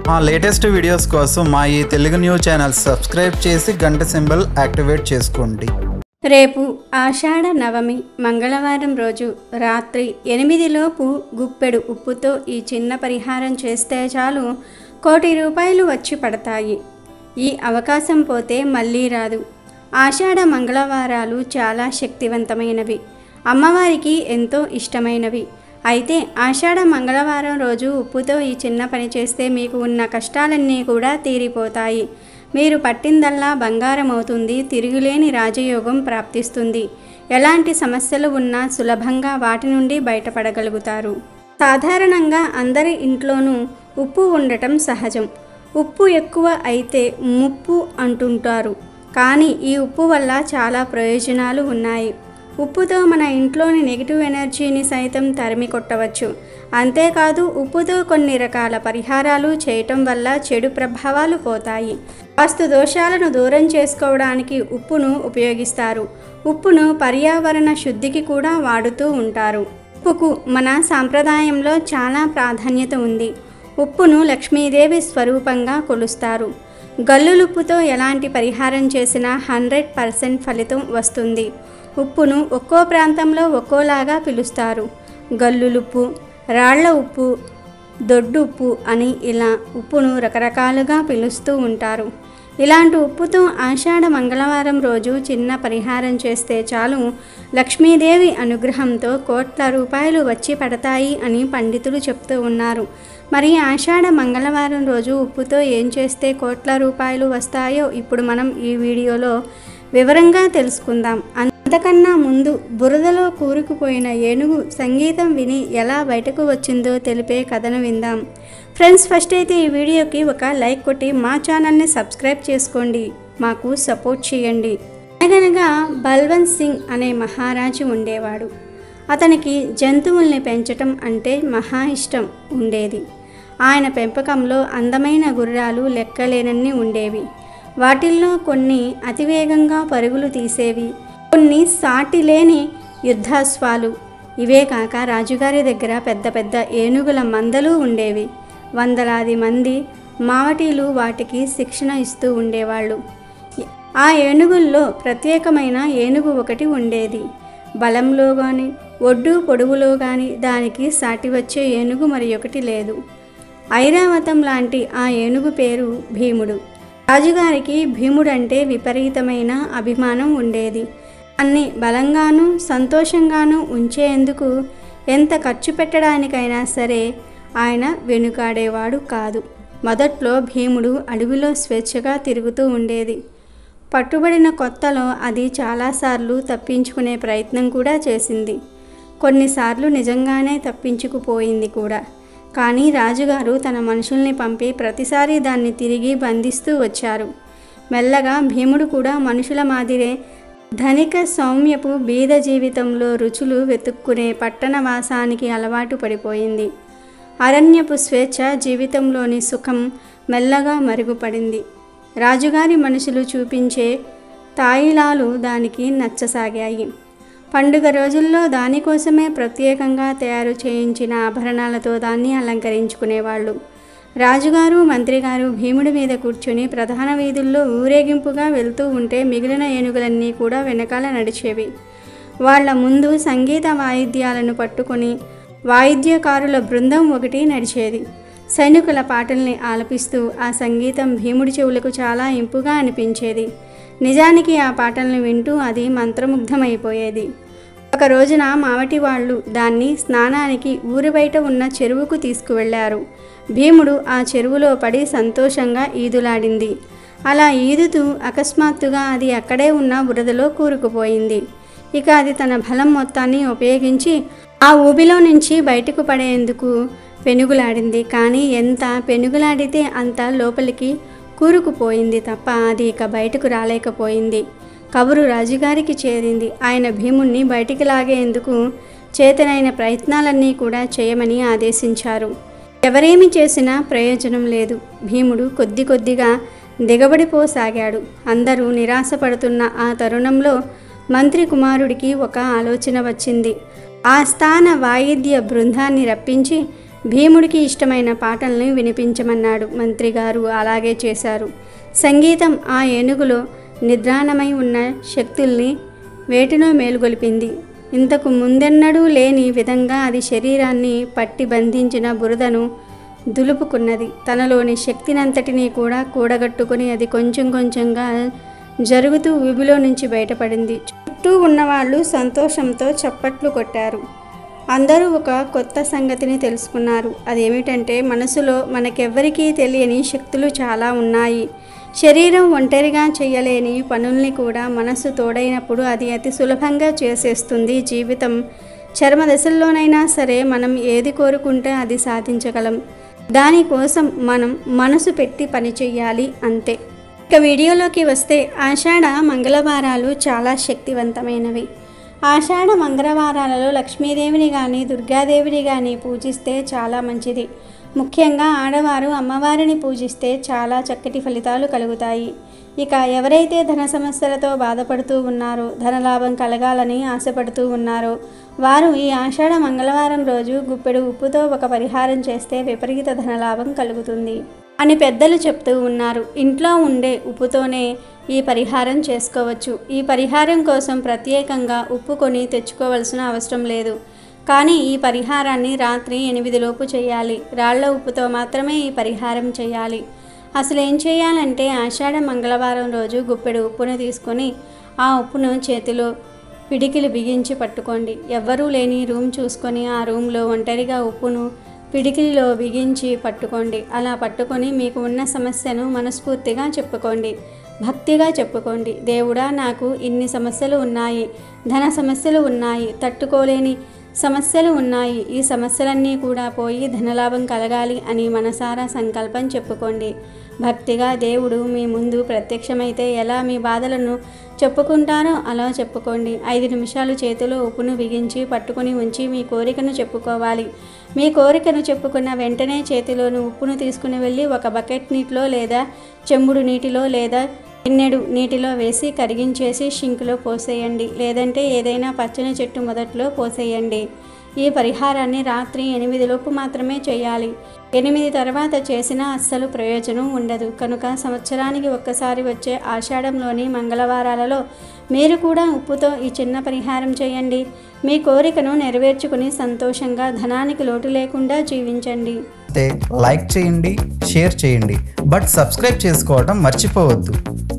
మా latest videos కోసం మా ఈ తెలుగు న్యూస్ ఛానల్ సబ్స్క్రైబ్ చేసి గంట సింబల్ యాక్టివేట్ చేసుకోండి రేపు ఆషాఢ నవమి మంగళవారం రోజు రాత్రి ఎనిమిదిలోపు గుప్పెడు ఉప్పుతో ఈ చిన్న పరిహారం చేస్తే చాలు కోటి రూపాయలు వచ్చి పడతాయి ఈ అవకాశం పోతే మళ్ళీ రాదు ఆషాఢ మంగళవారాలు చాలా శక్తివంతమైనవి అమ్మవారికి ఎంతో ఇష్టమైనవి అయితే ఆషాఢ మంగళవారం రోజు ఉప్పుతో ఈ చిన్న పని చేస్తే మీకు ఉన్న కష్టాలన్నీ కూడా తీరిపోతాయి మీరు పట్టిందల్లా బంగారం అవుతుంది తిరుగులేని రాజయోగం ప్రాప్తిస్తుంది ఎలాంటి సమస్యలు ఉన్నా సులభంగా వాటి నుండి బయటపడగలుగుతారు సాధారణంగా అందరి ఇంట్లోనూ ఉప్పు ఉండటం సహజం ఉప్పు ఎక్కువ అయితే ముప్పు అంటుంటారు కానీ ఈ ఉప్పు వల్ల చాలా ప్రయోజనాలు ఉన్నాయి ఉప్పుతో మన ఇంట్లోని నెగిటివ్ ఎనర్జీని సైతం తరిమి కొట్టవచ్చు అంతేకాదు ఉప్పుతో కొన్ని రకాల పరిహారాలు చేయటం వల్ల చెడు ప్రభావాలు పోతాయి వాస్తు దోషాలను దూరం చేసుకోవడానికి ఉప్పును ఉపయోగిస్తారు ఉప్పును పర్యావరణ శుద్ధికి కూడా వాడుతూ ఉంటారు ఉప్పుకు మన సాంప్రదాయంలో చాలా ప్రాధాన్యత ఉంది ఉప్పును లక్ష్మీదేవి స్వరూపంగా కొలుస్తారు గల్లులుప్పుతో ఎలాంటి పరిహారం చేసినా హండ్రెడ్ పర్సెంట్ ఫలితం వస్తుంది ఉప్పును ఒక్కో ప్రాంతంలో ఒక్కోలాగా పిలుస్తారు గల్లులుప్పు రాళ్ల ఉప్పు దొడ్డు ఉప్పు అని ఇలా ఉప్పును రకరకాలుగా పిలుస్తూ ఉంటారు ఇలాంటి ఉప్పుతో ఆషాఢ మంగళవారం రోజు చిన్న పరిహారం చేస్తే చాలు లక్ష్మీదేవి అనుగ్రహంతో కోట్ల రూపాయలు వచ్చి పడతాయి అని పండితులు చెప్తూ ఉన్నారు మరి ఆషాఢ మంగళవారం రోజు ఉప్పుతో ఏం చేస్తే కోట్ల రూపాయలు వస్తాయో ఇప్పుడు మనం ఈ వీడియోలో వివరంగా తెలుసుకుందాం అంతకన్నా ముందు బురదలో కూరుకుపోయిన ఏనుగు సంగీతం విని ఎలా బయటకు వచ్చిందో తెలిపే కథను విందాం ఫ్రెండ్స్ ఫస్ట్ అయితే ఈ వీడియోకి ఒక లైక్ కొట్టి మా ఛానల్ని సబ్స్క్రైబ్ చేసుకోండి మాకు సపోర్ట్ చేయండి అనగనగా బల్వంత్ సింగ్ అనే మహారాజు ఉండేవాడు అతనికి జంతువుల్ని పెంచటం అంటే మహా ఇష్టం ఉండేది ఆయన పెంపకంలో అందమైన గుర్రాలు లెక్కలేనన్ని ఉండేవి వాటిల్లో కొన్ని అతివేగంగా పరుగులు తీసేవి కొన్ని సాటి లేని యుద్ధాశ్వాలు ఇవే కాక రాజుగారి దగ్గర పెద్ద పెద్ద ఏనుగుల మందలు ఉండేవి వందలాది మంది మావటీలు వాటికి శిక్షణ ఇస్తూ ఉండేవాళ్ళు ఆ ఏనుగుల్లో ప్రత్యేకమైన ఏనుగు ఒకటి ఉండేది బలంలో కానీ ఒడ్డు పొడుగులో కానీ దానికి సాటి వచ్చే ఏనుగు మరి ఒకటి లేదు ఐరావతం లాంటి ఆ ఏనుగు పేరు భీముడు రాజుగారికి భీముడంటే విపరీతమైన అభిమానం ఉండేది అన్ని బలంగానూ సంతోషంగానూ ఉంచేందుకు ఎంత ఖర్చు పెట్టడానికైనా సరే ఆయన వెనుకాడేవాడు కాదు మొదట్లో భీముడు అడవిలో స్వేచ్ఛగా తిరుగుతూ ఉండేది పట్టుబడిన కొత్తలో అది చాలాసార్లు తప్పించుకునే ప్రయత్నం కూడా చేసింది కొన్నిసార్లు నిజంగానే తప్పించుకుపోయింది కూడా కానీ రాజుగారు తన మనుషుల్ని పంపి ప్రతిసారి దాన్ని తిరిగి బంధిస్తూ వచ్చారు మెల్లగా భీముడు కూడా మనుషుల మాదిరే ధనిక సౌమ్యపు బీద జీవితంలో రుచులు వెతుక్కునే పట్టణవాసానికి అలవాటు పడిపోయింది అరణ్యపు స్వేచ్ఛ జీవితంలోని సుఖం మెల్లగా మరుగుపడింది రాజుగారి మనుషులు చూపించే తాయిలాలు దానికి నచ్చసాగాయి పండుగ రోజుల్లో దానికోసమే ప్రత్యేకంగా తయారు చేయించిన ఆభరణాలతో దాన్ని అలంకరించుకునేవాళ్ళు రాజుగారు మంత్రిగారు భీముడి మీద కూర్చుని ప్రధాన వీధుల్లో ఊరేగింపుగా వెళ్తూ ఉంటే మిగిలిన ఏనుగులన్నీ కూడా వెనకాల నడిచేవి వాళ్ళ ముందు సంగీత వాయిద్యాలను పట్టుకొని వాయిద్యకారుల బృందం ఒకటి నడిచేది సైనికుల పాటల్ని ఆలపిస్తూ ఆ సంగీతం భీముడి చెవులకు చాలా ఇంపుగా అనిపించేది నిజానికి ఆ పాటల్ని వింటూ అది మంత్రముగ్ధమైపోయేది ఒక రోజున మావటి వాళ్ళు దాన్ని స్నానానికి ఊరి బయట ఉన్న చెరువుకు తీసుకువెళ్లారు భీముడు ఆ చెరువులో పడి సంతోషంగా ఈదులాడింది అలా ఈదుతూ అకస్మాత్తుగా అది అక్కడే ఉన్న బురదలో కూరుకుపోయింది ఇక అది తన బలం మొత్తాన్ని ఉపయోగించి ఆ ఊబిలో నుంచి బయటకు పడేందుకు పెనుగులాడింది కానీ ఎంత పెనుగులాడితే అంత లోపలికి కూరుకుపోయింది తప్ప అది ఇక బయటకు రాలేకపోయింది కబురు రాజుగారికి చేరింది ఆయన భీముణ్ణి బయటికి లాగేందుకు చేతనైన ప్రయత్నాలన్నీ కూడా చేయమని ఆదేశించారు ఎవరేమి చేసినా ప్రయోజనం లేదు భీముడు కొద్ది కొద్దిగా దిగబడిపోసాగాడు అందరూ నిరాశపడుతున్న ఆ తరుణంలో మంత్రి కుమారుడికి ఒక ఆలోచన వచ్చింది ఆ స్థాన వాయిద్య బృందాన్ని రప్పించి భీముడికి ఇష్టమైన పాటల్ని వినిపించమన్నాడు మంత్రి గారు అలాగే చేశారు సంగీతం ఆ ఏనుగులో నిద్రాణమై ఉన్న శక్తుల్ని వేటిలో మేలుగొలిపింది ఇంతకు ముందెన్నడూ లేని విధంగా అది శరీరాన్ని పట్టి బంధించిన బురదను దులుపుకున్నది తనలోని శక్తినంతటినీ కూడా కూడగట్టుకుని అది కొంచెం కొంచెంగా జరుగుతూ ఊబిలో నుంచి బయటపడింది చుట్టూ ఉన్నవాళ్ళు సంతోషంతో చప్పట్లు కొట్టారు అందరూ ఒక కొత్త సంగతిని తెలుసుకున్నారు అదేమిటంటే మనసులో మనకెవ్వరికీ తెలియని శక్తులు చాలా ఉన్నాయి శరీరం ఒంటరిగా చేయలేని పనుల్ని కూడా మనసు తోడైనప్పుడు అది అతి సులభంగా చేసేస్తుంది జీవితం చర్మ దశల్లోనైనా సరే మనం ఏది కోరుకుంటే అది సాధించగలం దానికోసం మనం మనసు పెట్టి పని చెయ్యాలి అంతే ఇక వీడియోలోకి వస్తే ఆషాఢ మంగళవారాలు చాలా శక్తివంతమైనవి ఆషాఢ మంగళవారాలలో లక్ష్మీదేవిని కానీ దుర్గాదేవిని కానీ పూజిస్తే చాలా మంచిది ముఖ్యంగా ఆడవారు అమ్మవారిని పూజిస్తే చాలా చక్కటి ఫలితాలు కలుగుతాయి ఇక ఎవరైతే ధన సమస్యలతో బాధపడుతూ ఉన్నారో ధనలాభం కలగాలని ఆశపడుతూ ఉన్నారో వారు ఈ ఆషాఢ మంగళవారం రోజు గుప్పెడు ఉప్పుతో ఒక పరిహారం చేస్తే విపరీత ధనలాభం కలుగుతుంది అని పెద్దలు చెప్తూ ఉన్నారు ఇంట్లో ఉండే ఉప్పుతోనే ఈ పరిహారం చేసుకోవచ్చు ఈ పరిహారం కోసం ప్రత్యేకంగా ఉప్పు కొని తెచ్చుకోవాల్సిన అవసరం లేదు కానీ ఈ పరిహారాన్ని రాత్రి ఎనిమిదిలోపు చేయాలి రాళ్ల ఉప్పుతో మాత్రమే ఈ పరిహారం చేయాలి అసలు ఏం చేయాలంటే ఆషాఢ మంగళవారం రోజు గుప్పెడు ఉప్పును తీసుకొని ఆ ఉప్పును చేతిలో పిడికిలు బిగించి పట్టుకోండి ఎవ్వరూ లేని రూమ్ చూసుకొని ఆ రూమ్లో ఒంటరిగా ఉప్పును పిడికిలిలో బిగించి పట్టుకోండి అలా పట్టుకొని మీకు ఉన్న సమస్యను మనస్ఫూర్తిగా చెప్పుకోండి భక్తిగా చెప్పుకోండి దేవుడా నాకు ఇన్ని సమస్యలు ఉన్నాయి ధన సమస్యలు ఉన్నాయి తట్టుకోలేని సమస్యలు ఉన్నాయి ఈ సమస్యలన్నీ కూడా పోయి ధనలాభం కలగాలి అని మనసారా సంకల్పం చెప్పుకోండి భక్తిగా దేవుడు మీ ముందు ప్రత్యక్షమైతే ఎలా మీ బాధలను చెప్పుకుంటారో అలా చెప్పుకోండి ఐదు నిమిషాలు చేతిలో ఉప్పును బిగించి పట్టుకొని ఉంచి మీ కోరికను చెప్పుకోవాలి మీ కోరికను చెప్పుకున్న వెంటనే చేతిలోని ఉప్పును తీసుకుని వెళ్ళి ఒక బకెట్ నీటిలో లేదా చెంబుడు నీటిలో లేదా గిన్నెడు నీటిలో వేసి కరిగించేసి షింకులో పోసేయండి లేదంటే ఏదైనా పచ్చని చెట్టు మొదట్లో పోసేయండి ఈ పరిహారాన్ని రాత్రి ఎనిమిదిలోపు మాత్రమే చేయాలి ఎనిమిది తర్వాత చేసినా అస్సలు ప్రయోజనం ఉండదు కనుక సంవత్సరానికి ఒక్కసారి వచ్చే ఆషాఢంలోని మంగళవారాలలో మీరు కూడా ఉప్పుతో ఈ చిన్న పరిహారం చేయండి మీ కోరికను నెరవేర్చుకుని సంతోషంగా ధనానికి లోటు లేకుండా జీవించండి అయితే లైక్ చేయండి షేర్ చేయండి బట్ సబ్స్క్రైబ్ చేసుకోవడం మర్చిపోవద్దు